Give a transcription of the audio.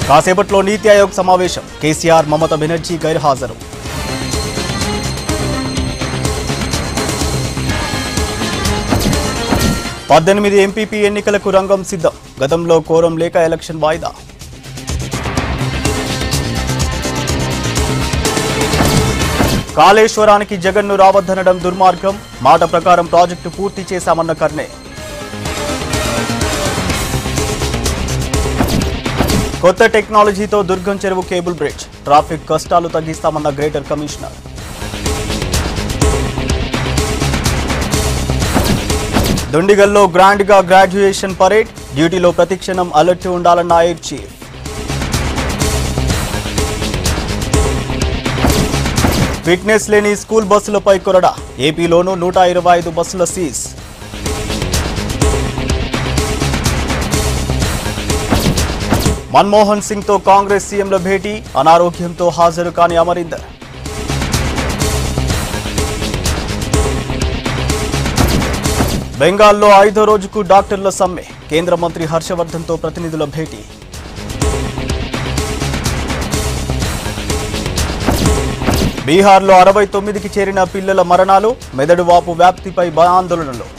కాసేపట్లో నీతి ఆయోగ్ సమావేశం కేసీఆర్ మమతా బెనర్జీ గైర్హాజరు పద్దెనిమిది ఎంపీపీ ఎన్నికలకు రంగం సిద్ధం గతంలో కోరం లేక ఎలక్షన్ వాయిదా కాళేశ్వరానికి జగన్ను రావద్దనడం దుర్మార్గం మాట ప్రకారం ప్రాజెక్టు పూర్తి చేశామన్న కర్ణే కొత్త టెక్నాలజీతో దుర్గం చెరువు కేబుల్ బ్రిడ్జ్ ట్రాఫిక్ కష్టాలు తగ్గిస్తామన్న గ్రేటర్ కమిషనర్ దుండిగల్లో గ్రాండ్ గా గ్రాడ్యుయేషన్ పరేడ్ డ్యూటీలో ప్రతిక్షణం అలర్ట్ ఉండాలన్న ఎయిర్ చీఫ్ ఫిట్నెస్ లేని స్కూల్ బస్సులపై కొరడా ఏపీలోనూ నూట ఇరవై ఐదు బస్సుల సీజ్ మన్మోహన్ సింగ్ తో కాంగ్రెస్ సీఎంల భేటీ అనారోగ్యంతో హాజరు కాని అమరీందర్ బెంగాల్లో ఐదో రోజుకు డాక్టర్ల సమ్మె కేంద్ర మంత్రి హర్షవర్ధన్తో ప్రతినిధుల భేటీ బీహార్లో అరవై తొమ్మిదికి చేరిన పిల్లల మరణాలు మెదడు వాపు వ్యాప్తిపై ఆందోళనలు